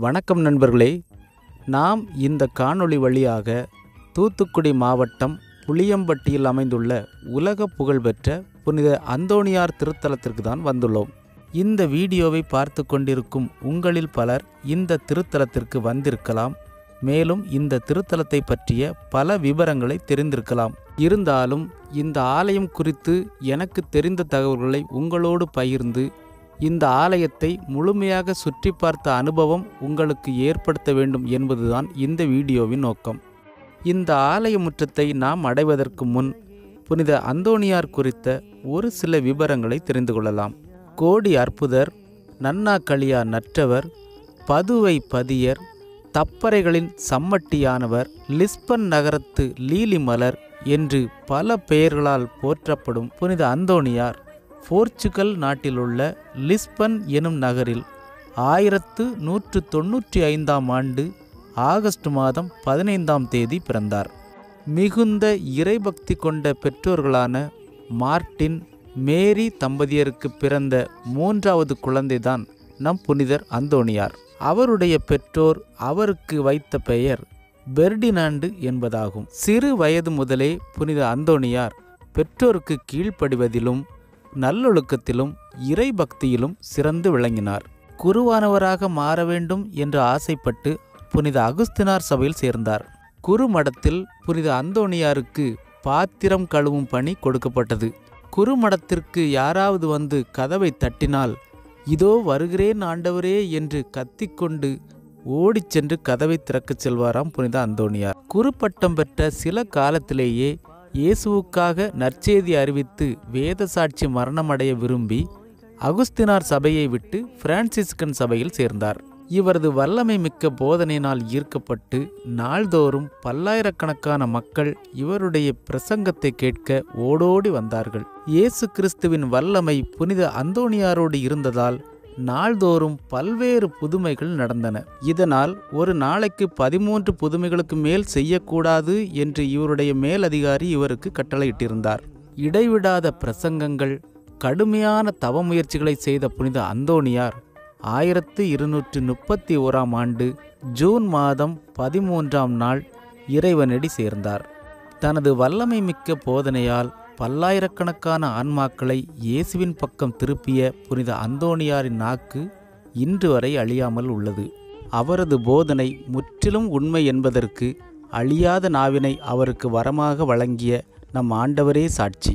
வணக்கம் நண்பர்களே நாம் இந்த காணொளி வழியாக தூத்துக்குடி மாவட்டம் புளியம்பட்டியில் அமைந்துள்ள உலக புகழ்பெற்ற புனித அந்தோணியார் திருத்தலத்திற்கு தான் வந்துள்ளோம் இந்த வீடியோவை பார்த்து கொண்டிருக்கும் உங்களில் பலர் இந்த திருத்தலத்திற்கு வந்திருக்கலாம் மேலும் இந்த திருத்தலத்தை பற்றிய பல விவரங்களை தெரிந்திருக்கலாம் இருந்தாலும் இந்த ஆலயம் குறித்து எனக்கு தெரிந்த தகவல்களை உங்களோடு பகிர்ந்து இந்த ஆலயத்தை முழுமையாக சுற்றி பார்த்த அனுபவம் உங்களுக்கு ஏற்படுத்த வேண்டும் என்பதுதான் இந்த வீடியோவின் நோக்கம் இந்த ஆலய முற்றத்தை நாம் அடைவதற்கு முன் புனித அந்தோணியார் குறித்த ஒரு சில விவரங்களை தெரிந்து கொள்ளலாம் கோடி அற்புதர் நன்னா களியா நற்றவர் பதுவை பதியர் தப்பறைகளின் சம்மட்டியானவர் லிஸ்பன் நகரத்து லீலி மலர் என்று பல பெயர்களால் போற்றப்படும் புனித அந்தோணியார் போர்ச்சுகல் நாட்டிலுள்ள லிஸ்பன் எனும் நகரில் ஆயிரத்து நூற்று தொன்னூற்றி ஐந்தாம் ஆண்டு ஆகஸ்ட் மாதம் பதினைந்தாம் தேதி பிறந்தார் மிகுந்த இறைபக்தி கொண்ட பெற்றோர்களான மார்ட்டின் மேரி தம்பதியருக்கு பிறந்த மூன்றாவது குழந்தைதான் நம் புனிதர் அந்தோணியார் அவருடைய பெற்றோர் அவருக்கு வைத்த பெயர் பெர்டினாண்டு என்பதாகும் சிறு வயது முதலே புனித அந்தோணியார் பெற்றோருக்கு கீழ்ப்படிவதிலும் நல்லொழுக்கத்திலும் இறைபக்தியிலும் சிறந்து விளங்கினார் குருவானவராக மாற வேண்டும் என்று ஆசைப்பட்டு புனித அகுஸ்தினார் சபையில் சேர்ந்தார் குருமடத்தில் புனித அந்தோணியாருக்கு பாத்திரம் கழுவும் பணி கொடுக்கப்பட்டது குருமடத்திற்கு யாராவது வந்து கதவை தட்டினால் இதோ வருகிறேன் ஆண்டவரே என்று கத்திக்கொண்டு ஓடிச் சென்று கதவை திறக்கச் செல்வாராம் புனித அந்தோணியார் குருப்பட்டம் பெற்ற சில காலத்திலேயே இயேசுவுக்காக நற்செய்தி அறிவித்து வேத சாட்சி மரணமடைய விரும்பி அகுஸ்தினார் சபையை விட்டு பிரான்சிஸ்கன் சபையில் சேர்ந்தார் இவரது வல்லமை மிக்க போதனையினால் ஈர்க்கப்பட்டு நாள்தோறும் பல்லாயிரக்கணக்கான மக்கள் இவருடைய பிரசங்கத்தை கேட்க ஓடோடி வந்தார்கள் இயேசு கிறிஸ்துவின் வல்லமை புனித அந்தோணியாரோடு இருந்ததால் நாள்தோறும் பல்வேறு புதுமைகள் நடந்தன இதனால் ஒரு நாளைக்கு பதிமூன்று புதுமைகளுக்கு மேல் செய்யக்கூடாது என்று இவருடைய மேலதிகாரி இவருக்கு கட்டளையிட்டிருந்தார் இடைவிடாத பிரசங்கங்கள் கடுமையான தவ முயற்சிகளை செய்த புனித அந்தோணியார் ஆயிரத்து இருநூற்று முப்பத்தி ஓராம் ஆண்டு ஜூன் மாதம் பதிமூன்றாம் நாள் இறைவனடி சேர்ந்தார் தனது வல்லமை மிக்க போதனையால் பல்லாயிரக்கணக்கான ஆன்மாக்களை இயேசுவின் பக்கம் திருப்பிய புனித அந்தோணியாரின் நாக்கு இன்று வரை அழியாமல் உள்ளது அவரது போதனை முற்றிலும் உண்மை என்பதற்கு அழியாத நாவினை அவருக்கு வரமாக வழங்கிய நம் ஆண்டவரே சாட்சி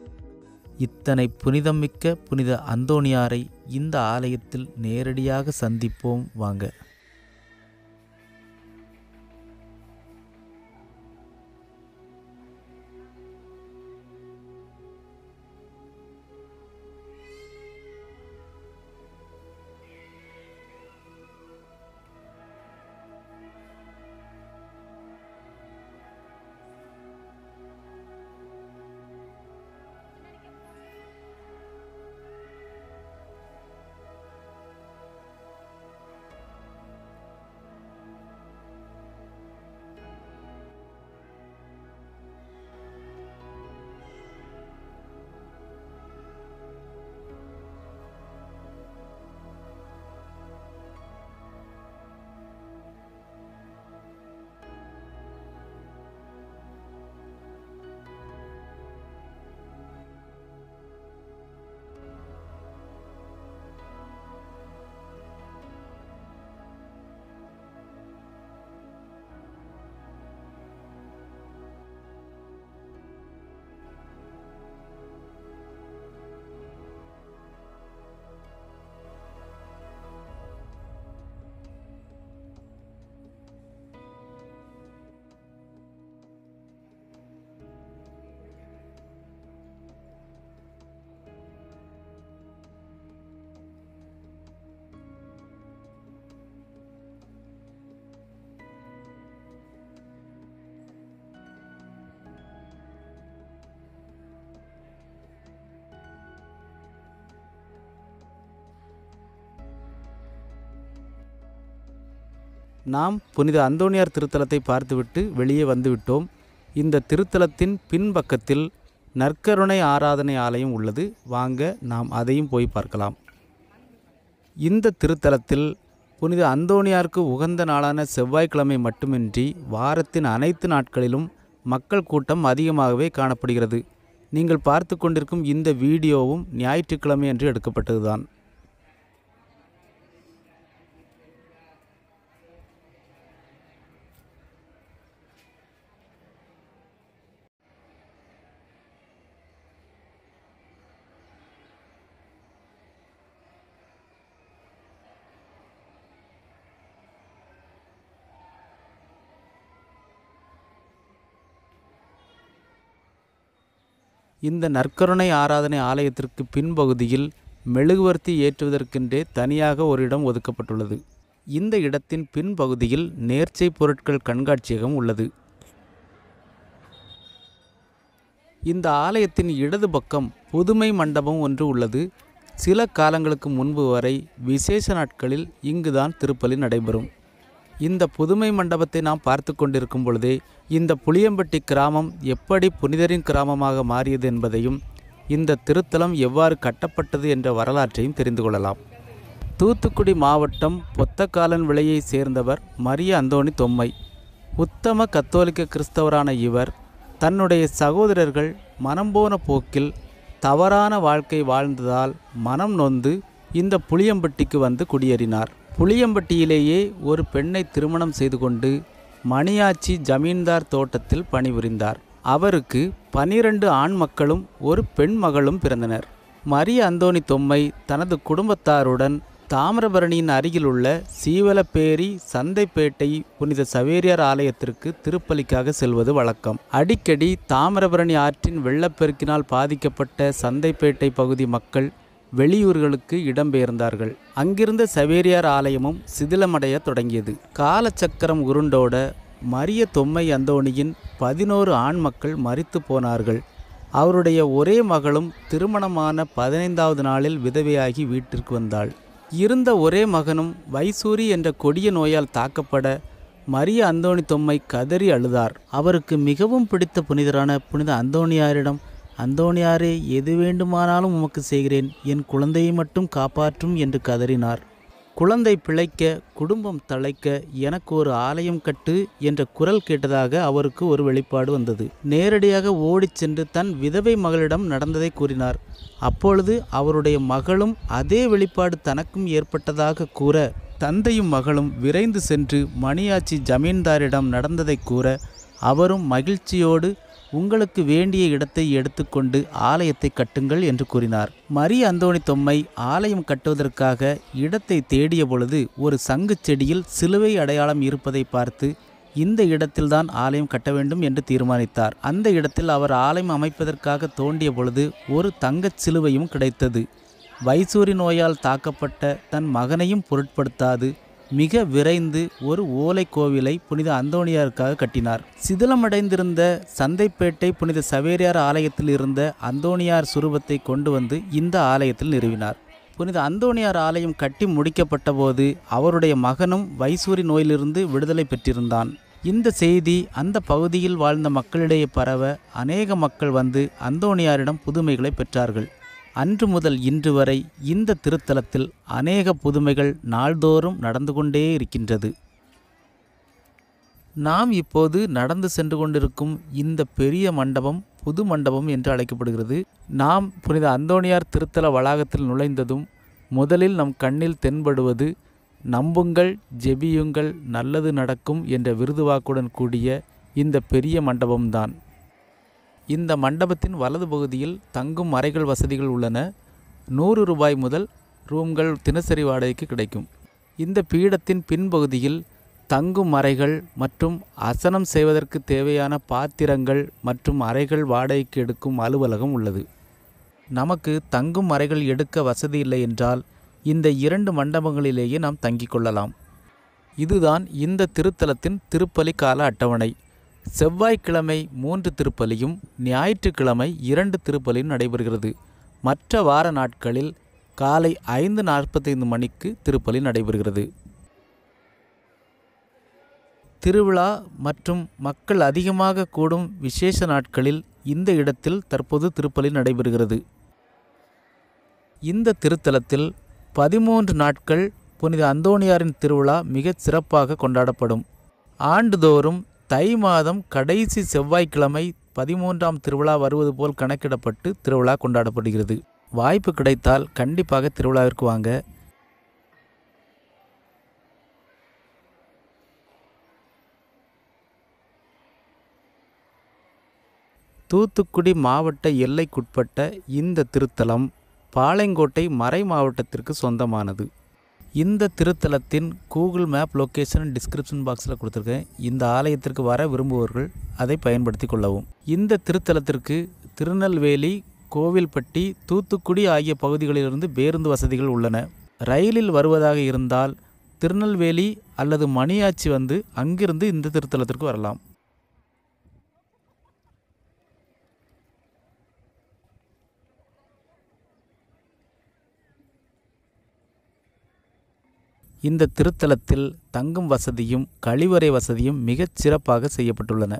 இத்தனை புனிதமிக்க புனித அந்தோணியாரை இந்த ஆலயத்தில் நேரடியாக சந்திப்போம் வாங்க நாம் புனித அந்தோணியார் திருத்தலத்தை பார்த்துவிட்டு வெளியே வந்துவிட்டோம் இந்த திருத்தலத்தின் பின்பக்கத்தில் நற்கருணை ஆராதனை ஆலயம் உள்ளது வாங்க நாம் அதையும் போய் பார்க்கலாம் இந்த திருத்தலத்தில் புனித அந்தோணியாருக்கு உகந்த நாளான செவ்வாய்க்கிழமை மட்டுமின்றி வாரத்தின் அனைத்து நாட்களிலும் மக்கள் கூட்டம் அதிகமாகவே காணப்படுகிறது நீங்கள் பார்த்து கொண்டிருக்கும் இந்த வீடியோவும் ஞாயிற்றுக்கிழமை என்று எடுக்கப்பட்டதுதான் இந்த நற்கருணை ஆராதனை ஆலயத்திற்கு பின்பகுதியில் மெழுகுவர்த்தி ஏற்றுவதற்கென்றே தனியாக ஒரு இடம் ஒதுக்கப்பட்டுள்ளது இந்த இடத்தின் பின்பகுதியில் நேர்ச்சை பொருட்கள் கண்காட்சியகம் உள்ளது இந்த ஆலயத்தின் இடது பக்கம் புதுமை மண்டபம் ஒன்று உள்ளது சில காலங்களுக்கு முன்பு வரை விசேஷ நாட்களில் இங்குதான் திருப்பலி நடைபெறும் இந்த புதுமை மண்டபத்தை நாம் பார்த்து கொண்டிருக்கும் பொழுதே இந்த புளியம்பட்டி கிராமம் எப்படி புனிதரின் கிராமமாக மாறியது என்பதையும் இந்த திருத்தலம் எவ்வாறு கட்டப்பட்டது என்ற வரலாற்றையும் தெரிந்து கொள்ளலாம் தூத்துக்குடி மாவட்டம் பொத்தக்காலன் விலையை சேர்ந்தவர் மரிய அந்தோணி தொம்மை உத்தம கத்தோலிக்க கிறிஸ்தவரான இவர் தன்னுடைய சகோதரர்கள் மனம் போன போக்கில் தவறான வாழ்க்கை வாழ்ந்ததால் மனம் நொந்து இந்த புளியம்பட்டிக்கு வந்து குடியேறினார் புளியம்பட்டியிலேயே ஒரு பெண்ணை திருமணம் செய்து கொண்டு மணியாச்சி ஜமீன்தார் தோட்டத்தில் பணிபுரிந்தார் அவருக்கு பனிரெண்டு ஆண் மக்களும் ஒரு பெண் மகளும் பிறந்தனர் மரிய அந்தோணி தொம்மை தனது குடும்பத்தாருடன் தாமிரபரணியின் அருகிலுள்ள சீவலப்பேரி சந்தைப்பேட்டை புனித சவேரியார் ஆலயத்திற்கு திருப்பலிக்காக செல்வது வழக்கம் அடிக்கடி தாமிரபரணி ஆற்றின் வெள்ளப்பெருக்கினால் பாதிக்கப்பட்ட சந்தைப்பேட்டை பகுதி மக்கள் வெளியூர்களுக்கு இடம்பெயர்ந்தார்கள் அங்கிருந்த சவேரியார் ஆலயமும் சிதிலமடைய தொடங்கியது காலச்சக்கரம் உருண்டோட மரிய தொம்மை அந்தோணியின் பதினோரு ஆண் மக்கள் மரித்து போனார்கள் அவருடைய ஒரே மகளும் திருமணமான பதினைந்தாவது நாளில் விதவையாகி வீட்டிற்கு வந்தாள் இருந்த ஒரே மகனும் வைசூரி என்ற கொடிய நோயால் தாக்கப்பட மரிய அந்தோணி தொம்மை கதறி அழுதார் அவருக்கு மிகவும் பிடித்த புனிதரான புனித அந்தோணியாரிடம் அந்தோணியாரே எது வேண்டுமானாலும் உமக்கு செய்கிறேன் என் குழந்தையை மட்டும் காப்பாற்றும் என்று கதறினார் குழந்தை பிழைக்க குடும்பம் தழைக்க எனக்கு ஒரு ஆலயம் கட்டு என்ற குரல் கேட்டதாக அவருக்கு ஒரு வெளிப்பாடு வந்தது நேரடியாக ஓடிச் சென்று தன் விதவை மகளிடம் நடந்ததை கூறினார் அப்பொழுது அவருடைய மகளும் அதே வெளிப்பாடு தனக்கும் ஏற்பட்டதாக கூற தந்தையும் மகளும் விரைந்து சென்று மணியாச்சி ஜமீன்தாரிடம் நடந்ததை கூற அவரும் மகிழ்ச்சியோடு உங்களுக்கு வேண்டிய இடத்தை எடுத்துக்கொண்டு ஆலயத்தை கட்டுங்கள் என்று கூறினார் மரி அந்தோணி தொம்மை ஆலயம் கட்டுவதற்காக இடத்தை தேடிய பொழுது ஒரு சங்குச் செடியில் சிலுவை அடையாளம் இருப்பதை பார்த்து இந்த இடத்தில்தான் ஆலயம் கட்ட வேண்டும் என்று தீர்மானித்தார் அந்த இடத்தில் அவர் ஆலயம் அமைப்பதற்காக தோண்டிய பொழுது ஒரு தங்கச் சிலுவையும் கிடைத்தது வைசூரி நோயால் தாக்கப்பட்ட தன் மகனையும் பொருட்படுத்தாது மிக விரைந்து ஒரு ஓலை கோவிலை புனித அந்தோணியாருக்காக கட்டினார் சிதிலமடைந்திருந்த சந்தைப்பேட்டை புனித சவேரியார் ஆலயத்தில் இருந்த அந்தோணியார் சுரூபத்தை கொண்டு வந்து இந்த ஆலயத்தில் நிறுவினார் புனித அந்தோணியார் ஆலயம் கட்டி முடிக்கப்பட்ட போது அவருடைய மகனும் வைசூரி நோயிலிருந்து விடுதலை பெற்றிருந்தான் இந்த செய்தி அந்த பகுதியில் வாழ்ந்த மக்களிடையே பரவ அநேக மக்கள் வந்து அந்தோணியாரிடம் புதுமைகளை பெற்றார்கள் அன்று முதல் இன்று வரை இந்த திருத்தலத்தில் அநேக புதுமைகள் நாள்தோறும் நடந்து கொண்டே இருக்கின்றது நாம் இப்போது நடந்து சென்று கொண்டிருக்கும் இந்த பெரிய மண்டபம் புது மண்டபம் என்று அழைக்கப்படுகிறது நாம் புனித அந்தோணியார் திருத்தல வளாகத்தில் நுழைந்ததும் முதலில் நம் கண்ணில் தென்படுவது நம்புங்கள் ஜெபியுங்கள் நல்லது நடக்கும் என்ற விருதுவாக்குடன் கூடிய இந்த பெரிய மண்டபம்தான் இந்த மண்டபத்தின் வலது பகுதியில் தங்கும் அறைகள் வசதிகள் உள்ளன நூறு ரூபாய் முதல் ரூம்கள் தினசரி வாடகைக்கு கிடைக்கும் இந்த பீடத்தின் பின்பகுதியில் தங்கும் அறைகள் மற்றும் அசனம் செய்வதற்கு தேவையான பாத்திரங்கள் மற்றும் அறைகள் வாடகைக்கு எடுக்கும் அலுவலகம் உள்ளது நமக்கு தங்கும் அறைகள் எடுக்க வசதி இல்லை என்றால் இந்த இரண்டு மண்டபங்களிலேயே நாம் தங்கிக் கொள்ளலாம் இதுதான் இந்த திருத்தலத்தின் திருப்பலி கால அட்டவணை செவ்வாய்க்கிழமை மூன்று திருப்பலியும் ஞாயிற்றுக்கிழமை இரண்டு திருப்பலியும் நடைபெறுகிறது மற்ற வார நாட்களில் காலை ஐந்து நாற்பத்தைந்து மணிக்கு திருப்பலி நடைபெறுகிறது திருவிழா மற்றும் மக்கள் அதிகமாக கூடும் விசேஷ நாட்களில் இந்த இடத்தில் தற்போது திருப்பலி நடைபெறுகிறது இந்த திருத்தலத்தில் பதிமூன்று நாட்கள் புனித அந்தோணியாரின் திருவிழா மிகச் சிறப்பாக கொண்டாடப்படும் ஆண்டுதோறும் தை மாதம் கடைசி செவ்வாய்க்கிழமை பதிமூன்றாம் திருவிழா வருவது போல் கணக்கிடப்பட்டு திருவிழா கொண்டாடப்படுகிறது வாய்ப்பு கிடைத்தால் கண்டிப்பாக திருவிழாவிற்கு வாங்க தூத்துக்குடி மாவட்ட எல்லைக்குட்பட்ட இந்த திருத்தலம் பாளையங்கோட்டை மறை மாவட்டத்திற்கு சொந்தமானது இந்த திருத்தலத்தின் கூகுள் மேப் லொக்கேஷன் டிஸ்கிரிப்ஷன் பாக்ஸில் கொடுத்துருக்கேன் இந்த ஆலயத்திற்கு வர விரும்புபவர்கள் அதை பயன்படுத்தி கொள்ளவும் இந்த திருத்தலத்திற்கு திருநெல்வேலி கோவில்பட்டி தூத்துக்குடி ஆகிய பகுதிகளிலிருந்து பேருந்து வசதிகள் உள்ளன ரயிலில் வருவதாக இருந்தால் திருநெல்வேலி அல்லது மணியாச்சி வந்து அங்கிருந்து இந்த திருத்தலத்திற்கு வரலாம் இந்த திருத்தலத்தில் தங்கும் வசதியும் கழிவறை வசதியும் மிகச் சிறப்பாக செய்யப்பட்டுள்ளன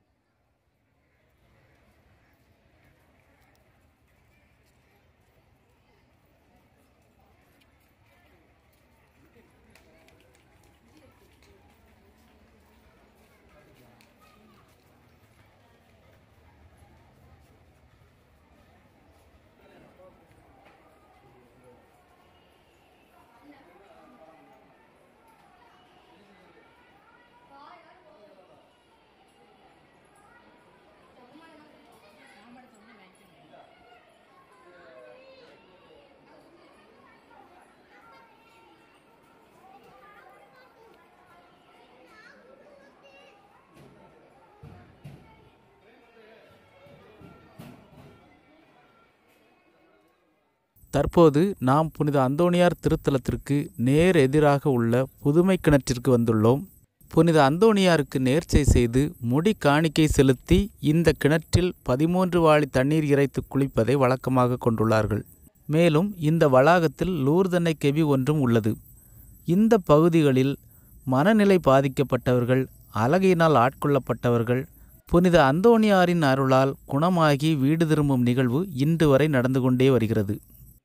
தற்போது நாம் புனித அந்தோணியார் திருத்தலத்திற்கு நேர் எதிராக உள்ள புதுமை கிணற்றிற்கு வந்துள்ளோம் புனித அந்தோணியாருக்கு நேர்ச்சை செய்து முடி காணிக்கை செலுத்தி இந்த கிணற்றில் பதிமூன்று வாளி தண்ணீர் இறைத்து குளிப்பதை வழக்கமாக கொண்டுள்ளார்கள் மேலும் இந்த வளாகத்தில் லூர்தன்னை கெபி ஒன்றும் உள்ளது இந்த பகுதிகளில் மனநிலை பாதிக்கப்பட்டவர்கள் அழகையினால் ஆட்கொள்ளப்பட்டவர்கள் புனித அந்தோணியாரின் அருளால் குணமாகி வீடு திரும்பும் நிகழ்வு இன்று வரை நடந்து கொண்டே வருகிறது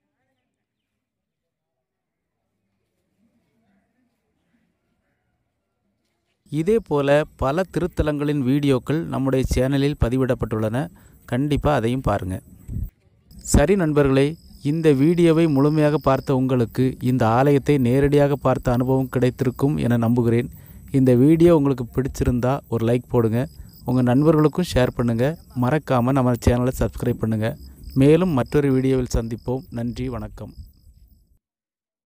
இதே போல பல திருத்தலங்களின் வீடியோக்கள் நம்முடைய சேனலில் பதிவிடப்பட்டுள்ளன கண்டிப்பாக அதையும் பாருங்கள் சரி நண்பர்களே இந்த வீடியோவை முழுமையாக பார்த்த உங்களுக்கு இந்த ஆலயத்தை நேரடியாக பார்த்த அனுபவம் கிடைத்திருக்கும் என நம்புகிறேன் இந்த வீடியோ உங்களுக்கு பிடிச்சிருந்தா ஒரு லைக் போடுங்க உங்கள் நண்பர்களுக்கும் ஷேர் பண்ணுங்கள் மறக்காமல் நம்ம சேனலை சப்ஸ்கிரைப் பண்ணுங்கள் மேலும் மற்றொரு வீடியோவில் சந்திப்போம் நன்றி வணக்கம்